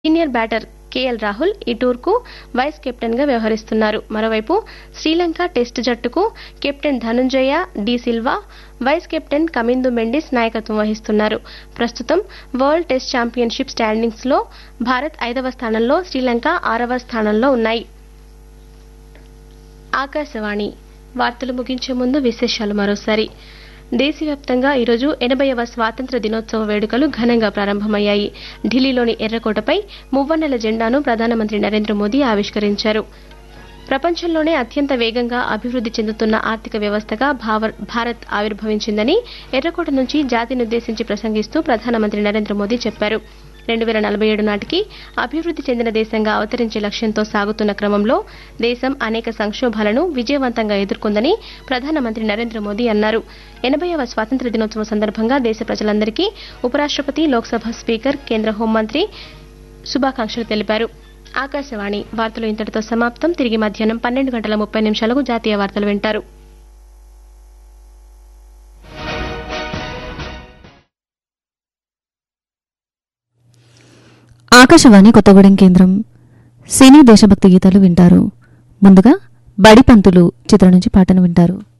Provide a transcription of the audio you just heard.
senior batter KL Rahul ఈ టూర్కు vice కెప్టెన్గా వ్యవహరిస్తున్నారు మరోవైపు శ్రీలంక టెస్ట్ జట్టుకు captain Dhananjaya de Silva vice captain Kamindu Mendis నాయకత్వం వహిస్తున్నారు ప్రస్తుతం వరల్డ్ టెస్ట్ ఛాంపియన్షిప్ స్టాండింగ్స్ లో భారత్ ఐదవ స్థానంలో శ్రీలంక ఆరవ స్థానంలో ఉన్నాయి ఆకాశవాణి వార్తలు ముగించే ముందు విశేషాలు మరోసారి దేశవ్యాప్తంగా ఈరోజు ఎనభైవ స్వాతంత్ర దినోత్సవ వేడుకలు ఘనంగా ప్రారంభమయ్యాయి ఢిల్లీలోని ఎర్రకోటపై మువ్వన్నెల జెండాను ప్రధానమంత్రి నరేంద్ర మోదీ ఆవిష్కరించారు ప్రపంచంలోనే అత్యంత వేగంగా అభివృద్ది చెందుతున్న ఆర్థిక వ్యవస్థగా భావ- భారత్ ఆవిర్భవించిందని ఎర్రకోట నుంచి జాతినుద్దేశించి ప్రసంగిస్తూ ప్రధానమంత్రి నరేంద్ర మోదీ చెప్పారు రెండు వేల నలభై ఏడు నాటికి అభివృద్ది చెందిన దేశంగా అవతరించే లక్ష్యంతో సాగుతున్న క్రమంలో దేశం అనేక సంక్షోభాలను విజయవంతంగా ఎదుర్కొందని ప్రధానమంత్రి నరేంద్ర మోదీ అన్నారు ఎనభైవ స్వాతంత్ర దినోత్సవం సందర్భంగా దేశ ప్రజలందరికీ ఉపరాష్ట్రపతి లోక్సభ స్పీకర్ కేంద్ర హోంమంత్రి శుభాకాంక్షలు తెలిపారు ఆకాశవాణి వార్తలు ఇంతటితో సమాప్తం తిరిగి మధ్యాహ్నం పన్నెండు గంటల ముప్పై నిమిషాలకు జాతీయ వార్తలు వింటారు ఆకాశవాణి కొత్తగూడెం కేంద్రం సినీ దేశభక్తి గీతాలు వింటారు ముందుగా బడి పంతులు చిత్రం నుంచి పాటను వింటారు